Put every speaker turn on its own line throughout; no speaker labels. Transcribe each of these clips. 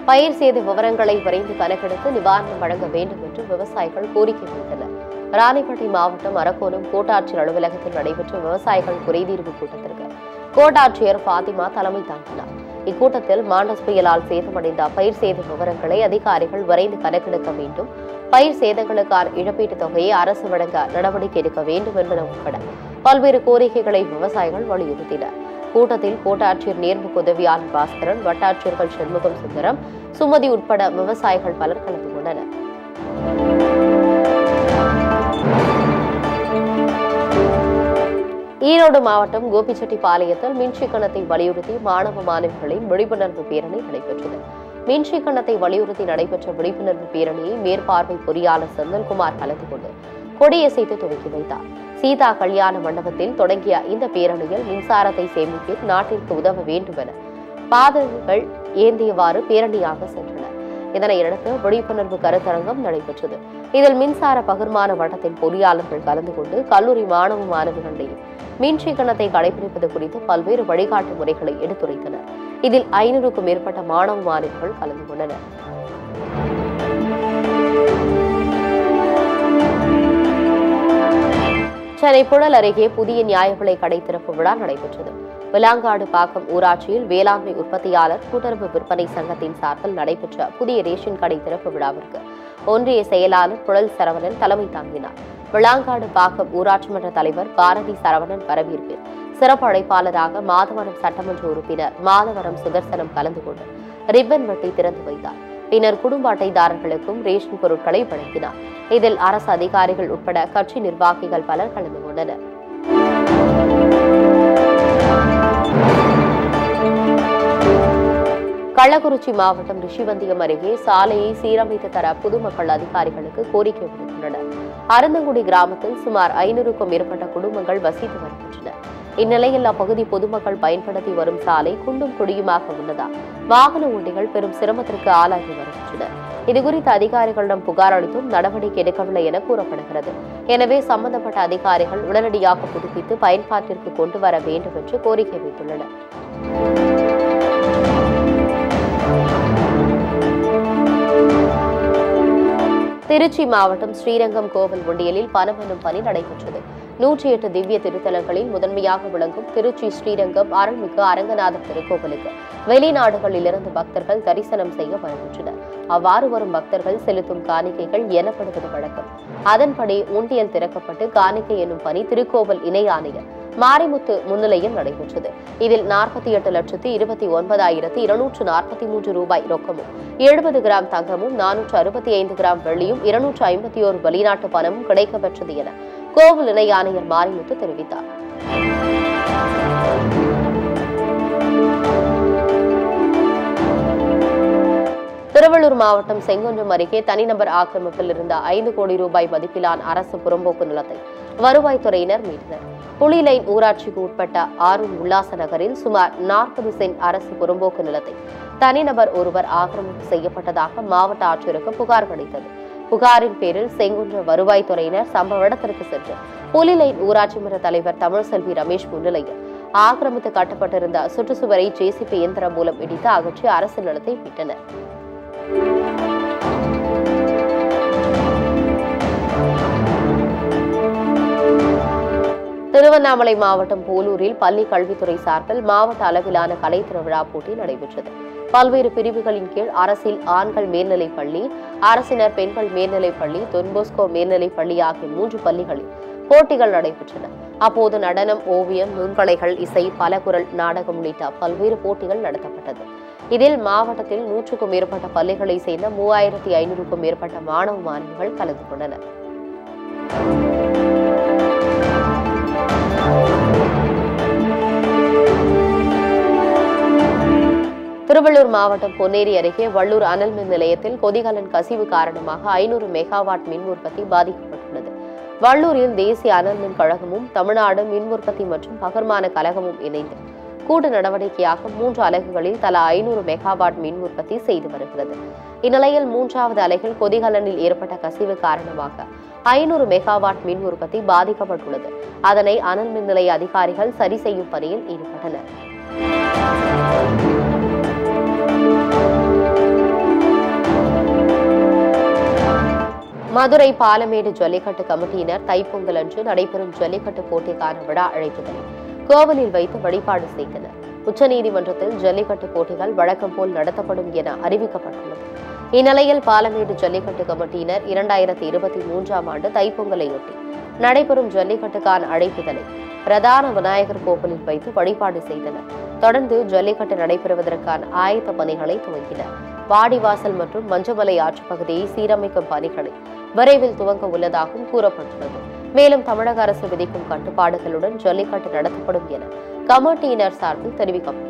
பயிர் சேத விவரங்களை விரைந்து கணக்கெடுத்து நிவாரணம் வழங்க வேண்டும் என்று விவசாயிகள் கோரிக்கை விடுத்தனர் ராணிப்பேட்டை மாவட்டம் அரக்கோணம் கோட்டாட்சியர் அலுவலகத்தில் நடைபெற்ற விவசாயிகள் குறைதீர்வு கூட்டத்திற்கு கோட்டாட்சியர் பாத்திமா தலைமை தாங்கினார் இக்கூட்டத்தில் மாண்டஸ் புயலால் சேதமடைந்த பயிர் சேத விவரங்களை அதிகாரிகள் விரைந்து கணக்கெடுக்க வேண்டும் பயிர் சேதங்களுக்கான இழப்பீட்டுத் தொகையை அரசு வழங்க நடவடிக்கை எடுக்க வேண்டும் என்பன உட்பட பல்வேறு கோரிக்கைகளை விவசாயிகள் வலியுறுத்தினர் கூட்டத்தில் கோட்டாட்சியர் நேர்முக உதவியாளர் பாஸ்கரன் வட்டாட்சியர்கள் சண்முகம் சுந்தரம் சுமதி உட்பட விவசாயிகள் பலர் கலந்து கொண்டனர் ஈரோடு மாவட்டம் கோபிச்செட்டிப்பாளையத்தில் மின்சிக்கனத்தை வலியுறுத்தி மாணவ மாணவிகளின் விழிப்புணர்வு பேரணி நடைபெற்றது மின்சிக்கனத்தை வலியுறுத்தி நடைபெற்ற விழிப்புணர்வு பேரணியை மேற்பார்வை பொறியாளர் செந்தில்குமார் கலந்து கொண்டு கொடியசைத்து துவக்கி வைத்தார் சீதா கல்யாண மண்டபத்தில் தொடங்கிய இந்த பேரணியில் மின்சாரத்தை சேமிப்பில் நாட்டிற்கு உதவ வேண்டும் என பாதகங்கள் ஏந்தியவாறு பேரணியாக சென்றனர் இதனையடுத்து விழிப்புணர்வு கருத்தரங்கம் நடைபெற்றது இதில் மின்சார பகிர்மான வட்டத்தின் பொறியாளர்கள் கலந்து கொண்டு கல்லூரி மாணவ மாணவிகளிடையே மின் சிக்கனத்தை கடைபிடிப்பது குறித்து பல்வேறு வழிகாட்டு முறைகளை எடுத்துரைத்தனர் இதில் ஐநூறுக்கும் மேற்பட்ட மாணவ மாணவிகள் கலந்து கொண்டனர் சென்னை புழல் அருகே புதிய நியாய விலை கடை திறப்பு விழா நடைபெற்றது விலாங்காடு பாக்கம் ஊராட்சியில் வேளாண்மை உற்பத்தியாளர் கூட்டுறவு விற்பனை சங்கத்தின் சார்பில் நடைபெற்ற புதிய ரேஷன் கடை திறப்பு விழாவிற்கு ஒன்றிய செயலாளர் புழல் சரவணன் தலைமை தாங்கினார் விளாங்காடு பாக்கம் ஊராட்சி மன்ற தலைவர் பாரதி சரவணன் வரவேற்பில் சிறப்பு அழைப்பாளராக மாதவரம் சட்டமன்ற உறுப்பினர் மாதவரம் சுதர்சனம் கலந்து கொண்டு ரிப்பன் வெட்டி திறந்து வைத்தார் பின்னர் குடும்ப அட்டைதாரர்களுக்கும் ரேஷன் பொருட்களை வழங்கினார் இதில் அரசு அதிகாரிகள் உட்பட கட்சி நிர்வாகிகள் பலர் கலந்து கொண்டனர் கள்ளக்குறிச்சி மாவட்டம் ரிஷிவந்தியம் அருகே சாலையை சீரமைத்து தர பொதுமக்கள் அதிகாரிகளுக்கு கோரிக்கை விடுத்துள்ளனர் அருந்தங்குடி கிராமத்தில் சுமார் ஐநூறுக்கும் மேற்பட்ட குடும்பங்கள் வசித்து வருகின்றன இந்நிலையில் அப்பகுதி பொதுமக்கள் பயன்படுத்தி வரும் சாலை குண்டும் குடியுமாக உள்ளதால் வாகன ஓட்டிகள் பெரும் சிரமத்திற்கு ஆளாகி வருகின்றனர் இதுகுறித்து அதிகாரிகளிடம் புகார் அளித்தும் நடவடிக்கை எடுக்கவில்லை என கூறப்படுகிறது எனவே சம்பந்தப்பட்ட அதிகாரிகள் உடனடியாக புதுப்பித்து பயன்பாட்டிற்கு கொண்டு வர வேண்டும் என்று கோரிக்கை வைத்துள்ளனர் திருச்சி மாவட்டம் ஸ்ரீரங்கம் கோவில் உண்டியலில் பணம் எனும் பணி நடைபெற்றது நூற்றி எட்டு திவ்ய திருத்தலங்களில் முதன்மையாக விளங்கும் திருச்சி ஸ்ரீரங்கம் அருள்மிகு அரங்கநாதர் திருக்கோவிலுக்கு வெளிநாடுகளிலிருந்து பக்தர்கள் தரிசனம் செய்ய வருகின்றனர் அவ்வாறு வரும் பக்தர்கள் செலுத்தும் காணிக்கைகள் எனப்படுவது வழக்கம் அதன்படி உண்டியல் திறக்கப்பட்டு காணிக்கை என்னும் பணி திருக்கோவில் இணை ஆணையர் மாரிமுத்து முன்னிலையில் நடைபெற்றது இதில் நாற்பத்தி எட்டு லட்சத்தி இருபத்தி ஒன்பதாயிரத்தி இருநூற்று நாற்பத்தி மூன்று ரூபாய் ரொக்கமும் எழுபது கிராம் தங்கமும் நானூற்று அறுபத்தி ஐந்து கிராம் வெள்ளியும் இருநூற்று ஐம்பத்தி ஓரு வெளிநாட்டு பணமும் கிடைக்கப்பெற்றது என கோவில் இணை ஆணையர் மாரிமுத்து தெரிவித்தார் திருவள்ளூர் மாவட்டம் செங்குன்றம் அருகே தனிநபர் ஆக்கிரமிப்பில் இருந்த ஐந்து கோடி ரூபாய் மதிப்பிலான அரசு புறம்போக்கு நிலத்தை வருவாய்த்துறையினர் மீட்டனர் புலிலைன் ஊராட்சிக்கு உட்பட்ட ஆரூர் உல்லாச நகரில் சுமார் நாற்பது சென்ட் அரசு புறம்போக்கு நிலத்தை தனிநபர் ஒருவர் ஆக்கிரமிப்பு செய்யப்பட்டதாக மாவட்ட ஆட்சியருக்கு புகார் கிடைத்தது புகாரின் பேரில் செங்குன்ற வருவாய்த்துறையினர் சம்பவ இடத்திற்கு சென்று புலிலைன் ஊராட்சி மன்ற தலைவர் தமிழ்செல்வி ரமேஷ் முன்னிலையில் ஆக்கிரமித்து கட்டப்பட்டிருந்த சுற்றுச்சுவரை ஜேசிபி இயந்திரம் மூலம் இடித்து அகற்றி அரசு நிலத்தை மீட்டனர் திருவண்ணாமலை மாவட்டம் போலூரில் பள்ளி கல்வித்துறை சார்பில் மாவட்ட அளவிலான கலை திருவிழா போட்டி நடைபெற்றது பல்வேறு பிரிவுகளின் கீழ் அரசில் ஆண்கள் மேல்நிலைப் பள்ளி அரசினர் பெண்கள் மேல்நிலைப் பள்ளி தொன்போஸ்கோ மேல்நிலைப் பள்ளி ஆகிய மூன்று பள்ளிகளில் போட்டிகள் நடைபெற்றன அப்போது நடனம் ஓவியம் நுண்கலைகள் இசை பலகுரல் நாடகம் உள்ளிட்ட பல்வேறு போட்டிகள் நடத்தப்பட்டது இதில் மாவட்டத்தில் நூற்றுக்கும் மேற்பட்ட பள்ளிகளைச் சேர்ந்த மூவாயிரத்தி ஐநூறுக்கும் மேற்பட்ட மாணவ மாணவிகள் கலந்து கொண்டனர் திருவள்ளூர் மாவட்டம் பொன்னேரி அருகே வள்ளூர் அனல் மின் நிலையத்தில் கொதிகலன் கசிவு காரணமாக ஐநூறு மெகாவாட் மின் உற்பத்தி பாதிக்கப்பட்டுள்ளது வள்ளூரில் தேசிய அனல் மின் கழகமும் தமிழ்நாடு மின் உற்பத்தி மற்றும் பகிர்மான கழகமும் இணைந்து கூட்டு நடவடிக்கையாக மூன்று அலகுகளில் தலா ஐநூறு மெகாவாட் மின் உற்பத்தி செய்து வருகிறது இந்நிலையில் மூன்றாவது அலகில் கொதிகலனில் ஏற்பட்ட கசிவு காரணமாக ஐநூறு மெகாவாட் மின் உற்பத்தி பாதிக்கப்பட்டுள்ளது அதனை அனல் மின் நிலைய அதிகாரிகள் சரி செய்யும் பணியில் ஈடுபட்டனர் மதுரை பாலமேடு ஜல்லிக்கட்டு கமிட்டியினர் தைப்பொங்கல் அன்று நடைபெறும் ஜல்லிக்கட்டு போட்டிக்கான விழா அழைப்புதலை கோவிலில் வைத்து வழிபாடு செய்தனர் உச்சநீதிமன்றத்தில் ஜல்லிக்கட்டு போட்டிகள் வழக்கம் போல் நடத்தப்படும் என அறிவிக்கப்பட்டுள்ளது இந்நிலையில் பாலமேடு ஜல்லிக்கட்டு கமிட்டியினர் இரண்டாயிரத்தி இருபத்தி மூன்றாம் ஆண்டு தைப்பொங்கலையொட்டி நடைபெறும் ஜல்லிக்கட்டுக்கான அழைப்புதலை பிரதான விநாயகர் கோவிலில் வைத்து வழிபாடு செய்தனர் தொடர்ந்து ஜல்லிக்கட்டு நடைபெறுவதற்கான ஆயத்த பணிகளை துவங்கினர் வாடிவாசல் மற்றும் மஞ்சமலை ஆற்றுப் பகுதியை சீரமைக்கும் பணிகளை விரைவில் துவங்க உள்ளதாகவும் கூறப்பட்டுள்ளது மேலும் தமிழக அரசு விதிக்கும் கட்டுப்பாடுகளுடன் ஜல்லிக்கட்டு நடத்தப்படும் என கமிட்டியினர் சார்பில் தெரிவிக்கப்பட்டது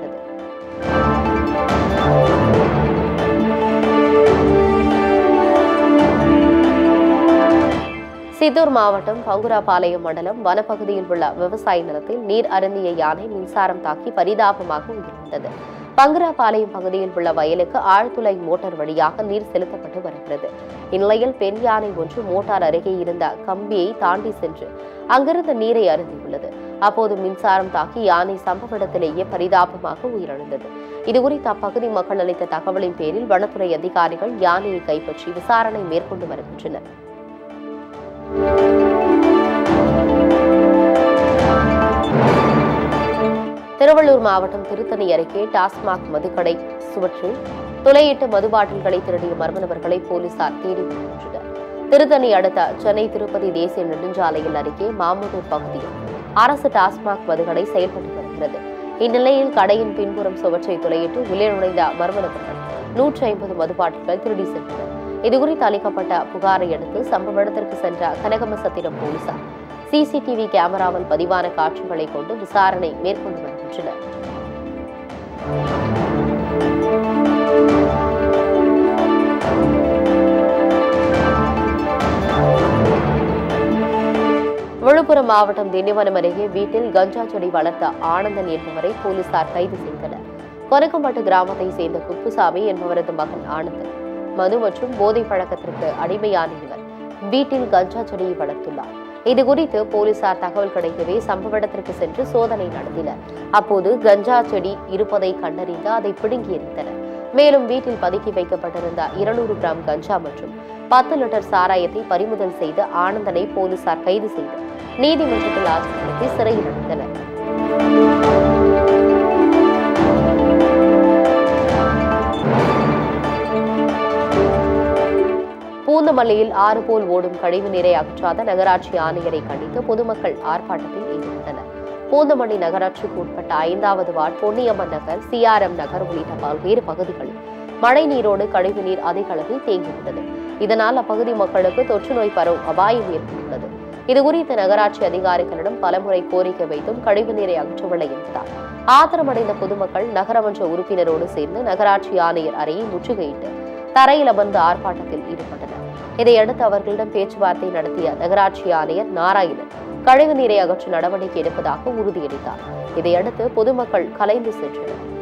சித்தூர் மாவட்டம் பங்குராபாளையம் மண்டலம் வனப்பகுதியில் உள்ள விவசாய நிலத்தில் நீர் அருந்திய யானை மின்சாரம் தாக்கி பரிதாபமாக உயிரிழந்தது பங்குராபாளையம் பகுதியில் உள்ள வயலுக்கு ஆழ்துளை மோட்டார் வழியாக நீர் செலுத்தப்பட்டு வருகிறது இந்நிலையில் பெண் யானை ஒன்று மோட்டார் அருகே இருந்த கம்பியை தாண்டி சென்று அங்கிருந்த நீரை அருந்தியுள்ளது அப்போது மின்சாரம் தாக்கி யானை சம்பவ இடத்திலேயே பரிதாபமாக உயிரிழந்தது இதுகுறித்து அப்பகுதி மக்கள் அளித்த தகவலின் பேரில் வனத்துறை அதிகாரிகள் யானையை கைப்பற்றி விசாரணை மேற்கொண்டு வருகின்றனர் திருவள்ளூர் மாவட்டம் திருத்தணி அருகே டாஸ்மாக் மதுக்கடை சுவற்றில் துளையிட்டு மது பாட்டில்களை திருடிய மர்ம நபர்களை போலீசார் தேடி வருகின்றனர் திருத்தணி அடுத்த சென்னை திருப்பதி தேசிய நெடுஞ்சாலையில் அருகே மாமூதூர் பகுதியில் அரசு டாஸ்மாக் மதுக்கடை செயல்பட்டு வருகிறது இந்நிலையில் கடையின் பின்புறம் சுவற்றை துளையிட்டு உள்ளே நுழைந்த மர்ம நபர்கள் நூற்றி ஐம்பது மது பாட்டில்கள் திருடி சென்றனர் இதுகுறித்து அளிக்கப்பட்ட புகாரை அடுத்து சம்பவ இடத்திற்கு சென்ற கனகமசத்திரம் போலீசார் சிசிடிவி கேமராவில் பதிவான காட்சிகளை கொண்டு விசாரணை மேற்கொண்டு வருகின்றனர் விழுப்புரம் மாவட்டம் திண்டிவனம் அருகே வீட்டில் கஞ்சா செடி வளர்த்த ஆனந்தன் என்பவரை போலீசார் கைது செய்தனர் கொனக்கம்பட்டு கிராமத்தை சேர்ந்த குப்புசாமி என்பவரது மகன் ஆனந்தன் மது மற்றும் போதை பழக்கத்திற்கு அடிமையான இவர் வீட்டில் கஞ்சா செடியை வளர்த்துள்ளார் இது குறித்து போலீசார் தகவல் கிடைக்கவே சம்பவ இடத்திற்கு சென்று சோதனை நடத்தினர் அப்போது கஞ்சா செடி இருப்பதை கண்டறிந்து அதை பிடுங்கி எறிந்தனர் மேலும் வீட்டில் பதுக்கி வைக்கப்பட்டிருந்த இருநூறு கிராம் கஞ்சா மற்றும் பத்து லிட்டர் சாராயத்தை பறிமுதல் செய்து ஆனந்தனை போலீசார் கைது செய்து நீதிமன்றத்தில் ஆஜர்படுத்தி சிறையில் அடைத்தனர் பூந்தமல்லியில் ஆறு போல் ஓடும் கழிவு நீரை அகற்றாத நகராட்சி ஆணையரை கண்டித்து பொதுமக்கள் ஆர்ப்பாட்டத்தில் ஈடுபட்டனர் பூந்தமல்லி நகராட்சிக்கு உட்பட்ட ஐந்தாவது வார்டு பொன்னியம்மன் நகர் சிஆர்எம் நகர் உள்ளிட்ட பல்வேறு பகுதிகளில் மழை நீரோடு கழிவு நீர் அதிக அளவில் தேங்கியுள்ளது இதனால் அப்பகுதி மக்களுக்கு தொற்று நோய் பரவும் அபாயம் ஏற்பட்டுள்ளது இதுகுறித்து நகராட்சி அதிகாரிகளிடம் பலமுறை கோரிக்கை வைத்தும் கழிவு நீரை அகற்றவில்லை என்பதால் ஆத்திரமடைந்த பொதுமக்கள் நகரமன்ற உறுப்பினரோடு சேர்ந்து நகராட்சி ஆணையர் அறையை முற்றுகையிட்டு தரையில் அமர்ந்து ஆர்ப்பாட்டத்தில் ஈடுபட்டனர் இதையடுத்து அவர்களிடம் பேச்சுவார்த்தை நடத்திய நகராட்சி ஆணையர் நாராயணன் கழிவு நீரை அகற்ற நடவடிக்கை எடுப்பதாக உறுதியளித்தார் இதையடுத்து பொதுமக்கள் கலைந்து சென்றனர்